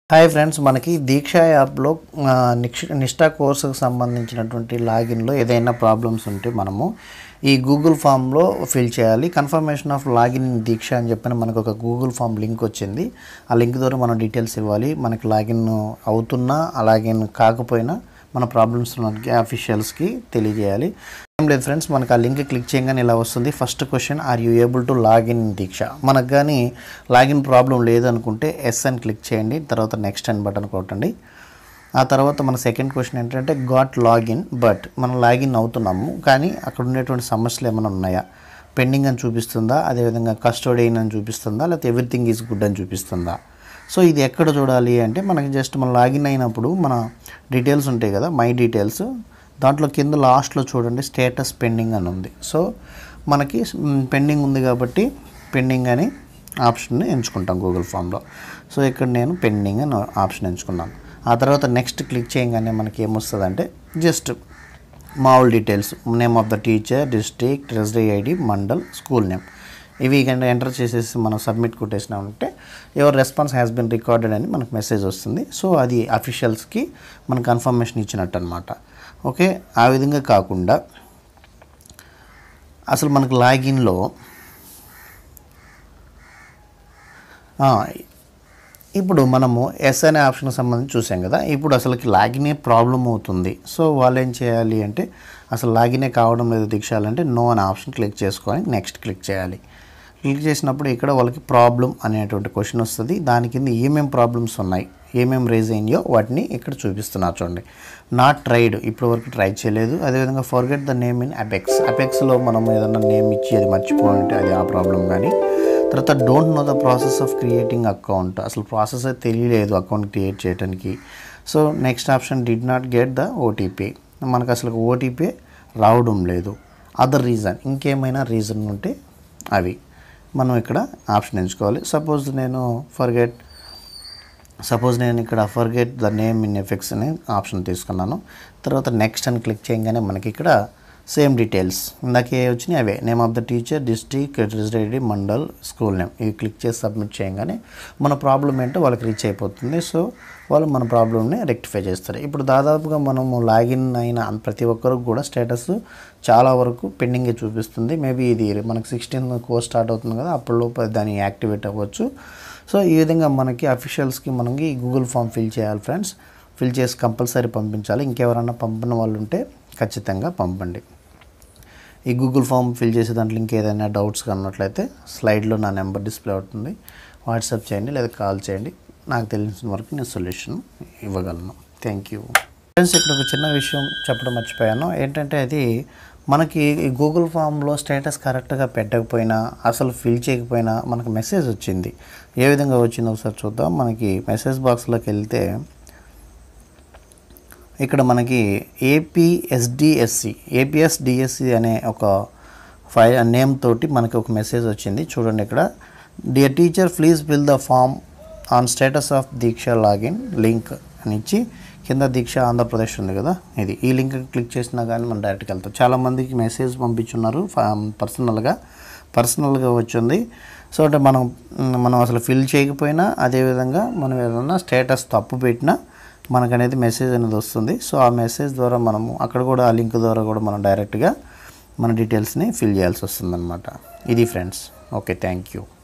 hi friends మనకి దీక్ష యాప్లో ఆ, నిక్ష నిష్ఠా కోర్సుకు సంబంధించినటువంటి లాగిన్లో ఏదైనా ప్రాబ్లమ్స్ ఉంటే మనము ఈ గూగుల్ ఫామ్లో ఫిల్ చేయాలి confirmation of login in Diksha అని చెప్పని మనకు ఒక గూగుల్ ఫామ్ లింక్ వచ్చింది ఆ లింక్ ద్వారా మనం డీటెయిల్స్ ఇవ్వాలి మనకి లాగిన్ అవుతున్నా ఆ లాగిన్ కాకపోయినా మన ప్రాబ్లమ్స్ అఫీషియల్స్కి తెలియజేయాలి ఏం లేదు ఫ్రెండ్స్ మనకు ఆ లింక్ క్లిక్ చేయగానే ఇలా వస్తుంది first question are you able to login in Diksha మనకు కానీ లాగిన్ ప్రాబ్లం లేదనుకుంటే ఎస్ అని క్లిక్ చేయండి తర్వాత నెక్స్ట్ అని బటన్ కొట్టండి ఆ తర్వాత మన సెకండ్ క్వశ్చన్ ఏంటంటే గాట్ లాగిన్ బట్ మనం లాగిన్ అవుతున్నాము కానీ అక్కడ ఉండేటువంటి సమస్యలు ఏమైనా ఉన్నాయా పెండింగ్ అని చూపిస్తుందా అదేవిధంగా కస్టోడియన్ అని చూపిస్తుందా లేకపోతే ఎవ్రీథింగ్ ఈజ్ గుడ్ అని చూపిస్తుందా సో ఇది ఎక్కడ చూడాలి అంటే మనకి జస్ట్ మనం లాగిన్ అయినప్పుడు మన డీటెయిల్స్ ఉంటాయి కదా మై డీటెయిల్స్ దాంట్లో కింద లాస్ట్లో చూడండి స్టేటస్ పెండింగ్ అని ఉంది సో మనకి పెండింగ్ ఉంది కాబట్టి పెండింగ్ అని ఆప్షన్ని ఎంచుకుంటాం గూగుల్ ఫామ్లో సో ఇక్కడ నేను పెండింగ్ అని ఆప్షన్ ఎంచుకున్నాను ఆ తర్వాత నెక్స్ట్ క్లిక్ చేయగానే మనకి ఏమొస్తుందంటే జస్ట్ మామూలు details name of the teacher district రెసిడీ ఐడి మండల్ స్కూల్ నేమ్ ఇవి కనుక ఎంటర్ చేసేసి మనం సబ్మిట్ కొట్టేసినామంటే your response has been recorded అని మనకు మెసేజ్ వస్తుంది సో అది అఫీషియల్స్కి మన కన్ఫర్మేషన్ ఇచ్చినట్టు అనమాట ఓకే ఆ విధంగా కాకుండా అసలు మనకు లాగిన్లో ఇప్పుడు మనము ఎస్ అనే ఆప్షన్కి సంబంధించి చూసాం కదా ఇప్పుడు అసలుకి లాగినే ప్రాబ్లం అవుతుంది సో వాళ్ళు ఏం చేయాలి అంటే అసలు లాగినే కావడం లేదు దీక్షాలంటే నో అనే ఆప్షన్ క్లిక్ చేసుకొని నెక్స్ట్ క్లిక్ చేయాలి క్లిక్ చేసినప్పుడు ఇక్కడ వాళ్ళకి ప్రాబ్లం అనేటువంటి క్వశ్చన్ వస్తుంది దాని కింద ఏమేమి ప్రాబ్లమ్స్ ఉన్నాయి ఏమేమి రేజ్ అయినాయో వాటిని ఇక్కడ చూపిస్తున్నారు చూడండి నాట్ ట్రైడ్ ఇప్పటివరకు ట్రై చేయలేదు అదేవిధంగా forget the name in apex అపెక్స్లో మనం ఏదైనా నేమ్ ఇచ్చి అది మర్చిపోయింటే అది ఆ ప్రాబ్లం కానీ తర్వాత don't know the process of creating account అసలు ప్రాసెస్ తెలియలేదు అకౌంట్ క్రియేట్ చేయడానికి so next option did not get the OTP మనకు అసలు ఓటీపీ రావడం లేదు అదర్ రీజన్ ఇంకేమైనా రీజన్ ఉంటే అవి మనం ఇక్కడ ఆప్షన్ ఎంచుకోవాలి సపోజ్ నేను ఫర్గెట్ సపోజ్ నేను ఇక్కడ forget the name in effects అనే ఆప్షన్ తీసుకున్నాను తర్వాత నెక్స్ట్ అని క్లిక్ చేయగానే మనకి ఇక్కడ సేమ్ డీటెయిల్స్ ఇందాకే వచ్చినాయి అవే name of the teacher district resident mandal school name ఇవి క్లిక్ చేసి సబ్మిట్ చేయగానే మన ప్రాబ్లం ఏంటో వాళ్ళకి రీచ్ అయిపోతుంది సో వాళ్ళు మన ప్రాబ్లమ్ని రెక్టిఫై చేస్తారు ఇప్పుడు దాదాపుగా మనము లాగిన్ అయిన ప్రతి ఒక్కరికి కూడా స్టేటస్ చాలా వరకు పెండింగే చూపిస్తుంది మేబీ ఇది మనకు సిక్స్టీన్ కోర్స్ స్టార్ట్ అవుతుంది కదా అప్పటిలోపు దాన్ని యాక్టివేట్ అవ్వచ్చు సో ఈ విధంగా మనకి అఫీషియల్స్కి మనకి గూగుల్ ఫామ్ ఫిల్ చేయాలి ఫ్రెండ్స్ ఫిల్ చేసి కంపల్సరీ పంపించాలి ఇంకెవరన్నా పంపిన వాళ్ళు ఉంటే ఖచ్చితంగా పంపండి ఈ గూగుల్ ఫామ్ ఫిల్ చేసే దాంట్లో ఇంకేదైనా డౌట్స్ ఉన్నట్లయితే స్లైడ్లో నా నెంబర్ డిస్ప్లే అవుతుంది వాట్సాప్ చేయండి లేదా కాల్ చేయండి నాకు తెలిసిన వరకు నేను సొల్యూషన్ ఇవ్వగలను థ్యాంక్ యూ ఫ్రెండ్స్ ఇక్కడ ఒక చిన్న విషయం చెప్పడం మర్చిపోయాను ఏంటంటే అది మనకి ఈ గూగుల్ ఫామ్లో స్టేటస్ కరెక్ట్గా పెట్టకపోయినా అసలు ఫిల్ చేయకపోయినా మనకు మెసేజ్ వచ్చింది ఏ విధంగా వచ్చిందో ఒకసారి చూద్దాం మనకి మెసేజ్ బాక్స్లోకి వెళ్తే ఇక్కడ మనకి ఏపీఎస్డిఎస్సి ఏపీఎస్డిఎస్సి అనే ఒక ఫైల్ నేమ్ తోటి మనకి ఒక మెసేజ్ వచ్చింది చూడండి ఇక్కడ dear teacher please fill the form on status of Diksha login link అని ఇచ్చి కింద దీక్ష ఆంధ్రప్రదేశ్ ఉంది కదా ఇది ఈ లింక్ క్లిక్ చేసినా కానీ మనం డైరెక్ట్గా వెళ్తాం చాలామందికి మెసేజ్ పంపించున్నారు పర్సనల్గా పర్సనల్గా వచ్చింది సో అంటే మనం మనం అసలు ఫిల్ చేయకపోయినా అదేవిధంగా మనం ఏదన్నా స్టేటస్ తప్పు పెట్టినా మనకు అనేది మెసేజ్ అనేది వస్తుంది సో ఆ మెసేజ్ ద్వారా మనము అక్కడ కూడా ఆ లింక్ ద్వారా కూడా మనం డైరెక్ట్గా మన డీటెయిల్స్ని ఫిల్ చేయాల్సి వస్తుంది ఇది ఫ్రెండ్స్ ఓకే థ్యాంక్ యూ